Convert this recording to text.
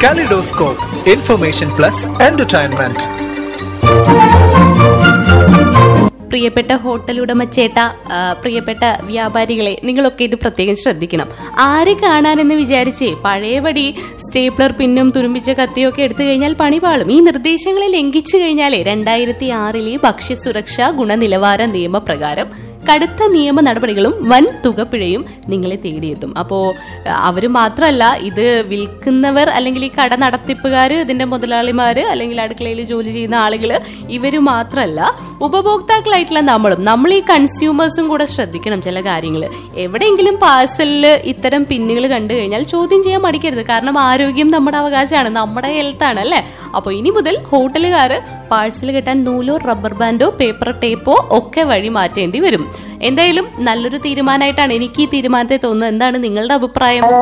Kaleidoscope, information plus entertainment. പ്രിയപ്പെട്ട hotel ഉടമച്ചേട്ട ആ, പ്രിയപ്പെട്ട വ്യാപാരികളെ നിങ്ങളൊക്കെ ഇത് പ്രത്യേകം ശ്രദ്ധിക്കണം ആര് കാണാനെന്ന് വിചാരിച്ചേ പഴയപടി സ്റ്റേപ്ലർ പിന്നും തുരുമ്പിച്ച കത്തിയൊക്കെ എടുത്തു കഴിഞ്ഞാൽ പണി പാളും ഈ നിർദ്ദേശങ്ങളെ ലംഘിച്ചു കഴിഞ്ഞാലേ രണ്ടായിരത്തി ആറിലെ ഭക്ഷ്യസുരക്ഷാ ഗുണനിലവാര നിയമപ്രകാരം കടുത്ത നിയമ നടപടികളും വൻ തുകപ്പിഴയും നിങ്ങളെ തേടിയെത്തും അപ്പോ അവർ മാത്രമല്ല ഇത് വിൽക്കുന്നവർ അല്ലെങ്കിൽ ഈ കട നടത്തിപ്പുകാര് ഇതിന്റെ മുതലാളിമാര് അല്ലെങ്കിൽ അടുക്കളയിൽ ജോലി ചെയ്യുന്ന ആളുകള് ഇവര് മാത്രമല്ല ഉപഭോക്താക്കളായിട്ടുള്ള നമ്മളും നമ്മൾ ഈ കൺസ്യൂമേഴ്സും കൂടെ ശ്രദ്ധിക്കണം ചില കാര്യങ്ങൾ എവിടെയെങ്കിലും പാഴ്സലിൽ ഇത്തരം പിന്നുകൾ കണ്ടു കഴിഞ്ഞാൽ ചോദ്യം ചെയ്യാൻ മടിക്കരുത് കാരണം ആരോഗ്യം നമ്മുടെ അവകാശമാണ് നമ്മുടെ ഹെൽത്താണ് അല്ലേ അപ്പോൾ ഇനി മുതൽ ഹോട്ടലുകാർ പാഴ്സൽ കിട്ടാൻ നൂലോ റബ്ബർ ബാൻഡോ പേപ്പർ ടേപ്പോ ഒക്കെ വഴി മാറ്റേണ്ടി വരും എന്തായാലും നല്ലൊരു തീരുമാനമായിട്ടാണ് എനിക്ക് ഈ തീരുമാനത്തെ തോന്നുന്നത് എന്താണ് നിങ്ങളുടെ അഭിപ്രായം